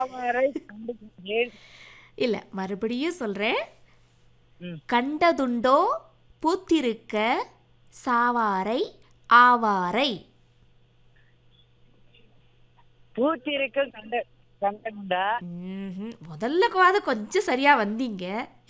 தாமரை கண்டுகொண்டேன் இல்ல மறுபடியும் சொல்றேன் ம். கண்டதுண்டோ பூத்திருக்க சாவாரை ஆவாரை பூத்திருக்கும் கண்ட கண்டகுண்டா ம்ஹும். முதல்ல காது கொஞ்சம் சரியா வந்தீங்க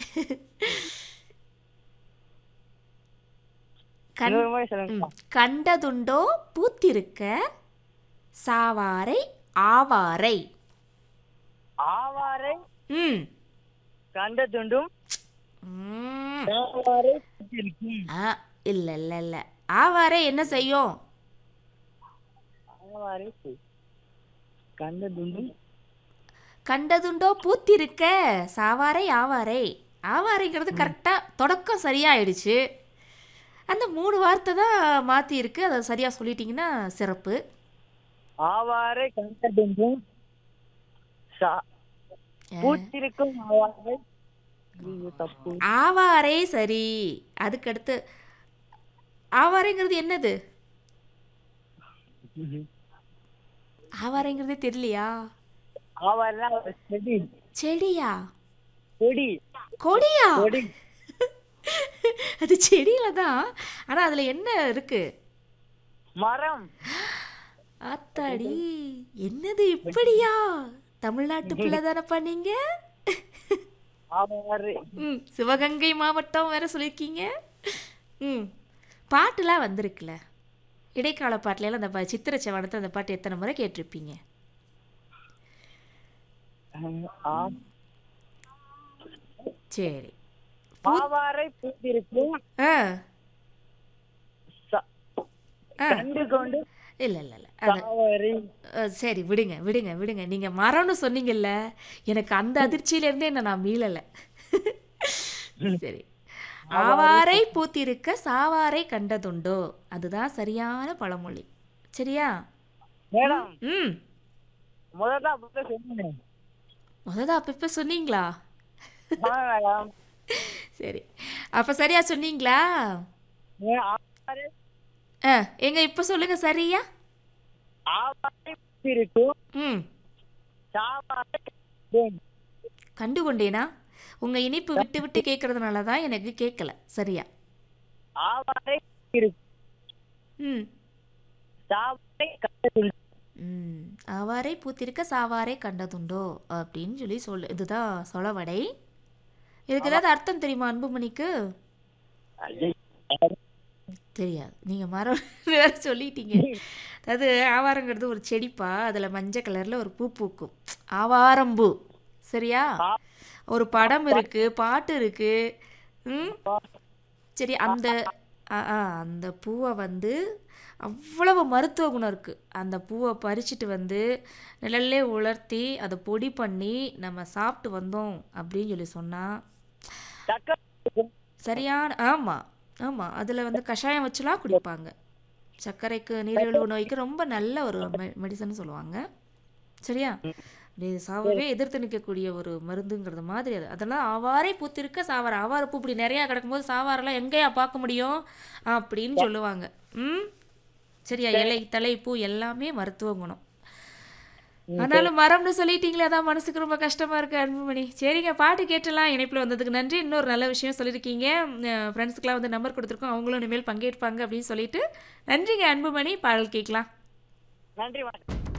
கண் இன்னொரு முறை சொல்லுங்க ம். கண்டதுண்டோ பூத்திருக்க சாவாரை ஆவாரை ஆவாரை ம் கண்ட துண்டும் ம். ஆவாரை பூத்திருக்கும் ஆ இல்ல இல்ல இல்ல ஆவாரை என்ன செய்யும் ஆவாரை பூ. கண்ட துண்டும் கண்டதுண்டோ பூத்திருக்க சாவாரை ஆவாரை ஆவாரைங்கிறது கரெக்டாக தொடக்கம் சரியாயிடுச்சு அந்த மூணு வார்த்தை தான் மாற்றி இருக்கு அதை சரியாக சொல்லிட்டீங்கன்னா சிறப்பு ஆவாரை கண்ட துண்டும் சா- பூத்திருக்கும் ஆவாரை ஐயோ, தப்பு ஆவாரே சரி அதுக்கடுத்து ஆவாரைங்கிறது என்னது ஆவாரைங்கிறதே தெரியலையா ஆவாரெல்லாம் ஒரு செடி செடியா கொடி கொடியா கொடி அது செடியில தான் ஆனால் அதில் என்ன இருக்கு மரம் ஆத்தாடி என்னது இப்படியா தமிழ்நாட்டு பிள்ளை தானப்பா நீங்க ஆவாரை ம் சிவகங்கை மாவட்டம் வேற சொல்லியிருக்கீங்க ம் பாட்டுலாம் வந்திருக்குல்ல இடைக்கால பாட்டுல அந்த பா- சித்திர செவனத்தை அந்த பாட்டு எத்தனை முறை கேட்டிருப்பீங்க ஆ- சரி ஆவாரை பூத்திருக்கும் ஆ ச- ஆ கண்டு கொண்டு இல்லை இல்லை இல்லை அது ஆவாரை அஹ், சரி விடுங்க விடுங்க விடுங்க நீங்கள் மரம்னு சொன்னீங்கல்ல எனக்கு அந்த அதிர்ச்சியிலேருந்தே என்ன நான் மீளலை சரி ஆவாரை பூத்திருக்க சாவாரை கண்டதுண்டோ அதுதான் சரியான பழமொழி சரியா மேடம் ம் முதல்ல அப்பதான் சொன்னேன் முதல்ல அப்போ இப்போ சொன்னீங்களா ஆ, மேடம் சரி அப்போ சரியா சொன்னீங்களா ஏ, ஆவாரை ஆ எங்க இப்போ சொல்லுங்க சரியா ஆவாரை பூத்திருக்கும் ம் சாவாரை கண்டேன். கண்டு கொண்டேனா உங்கள் இனிப்பு விட்டு விட்டு கேட்கறதுனால தான் எனக்கு கேட்கல சரியா ஆவாரை பூத்திருக்கும் ம் சாவாரை கண்டதுண்டு. ம் ஆவாரை பூத்திருக்க சாவாரை கண்டதுண்டோ அப்படின்னு சொல்லி சொல்லு இதுதான் சொலவடை இதுக்கு ஏதாவது அர்த்தம் தெரியுமா அன்புமணிக்கு தெரியாது நீங்கள் மரம் வேற சொல்லிட்டீங்க அதாவது ஆவாரங்கிறது ஒரு செடிப்பா அதில் மஞ்சள் கலரில் ஒரு பூ பூக்கும் ஆவாரம்பூ சரியா ஒரு படம் இருக்கு பாட்டு இருக்கு ம் சரி அந்த ஆ ஆ, அந்த பூவை வந்து அவ்வளவு மருத்துவ குணம் இருக்குது அந்த பூவை பறிச்சுட்டு வந்து நிழல்லே உலர்த்தி அதை பொடி பண்ணி நம்ம சாப்பிட்டு வந்தோம் அப்படின்னு சொல்லி சொன்னால் சக்கரை சரியான ஆமாம் ஆமாம் அதில் வந்து கஷாயம் வச்சுலாம் குடிப்பாங்க சர்க்கரைக்கு நீரிழிவு நோய்க்கு ரொம்ப நல்ல ஒரு மெடிசன் சொல்லுவாங்க சரியா இது சாவவே எதிர்த்து நிற்கக்கூடிய ஒரு மருந்துங்கிறது மாதிரி அது அதெல்லாம் ஆவாரை பூத்திருக்க சாவாரை ஆவாரை பூ இப்படி நிறையா கிடக்கும்போது சாவாரெல்லாம் எங்கேயா பார்க்க முடியும் அப்படின்னு சொல்லுவாங்க ம் சரியா இலை தலை பூ எல்லாமே மருத்துவ குணம் ஆனாலும் மரம்னு சொல்லிட்டீங்களே அதான் மனசுக்கு ரொம்ப கஷ்டமா இருக்கு அன்புமணி சரிங்க பாட்டு கேட்டலாம் இணைப்பில் வந்ததுக்கு நன்றி இன்னொரு நல்ல விஷயம் சொல்லியிருக்கீங்க ஃப்ரெண்ட்ஸுக்கெலாம் வந்து நம்பர் கொடுத்துருக்கோம் அவங்களும் இனிமேல் பங்கேற்பாங்க அப்படின்னு சொல்லிட்டு நன்றிங்க அன்புமணி பாடல் கேட்கலாம் நன்றி வணக்கம்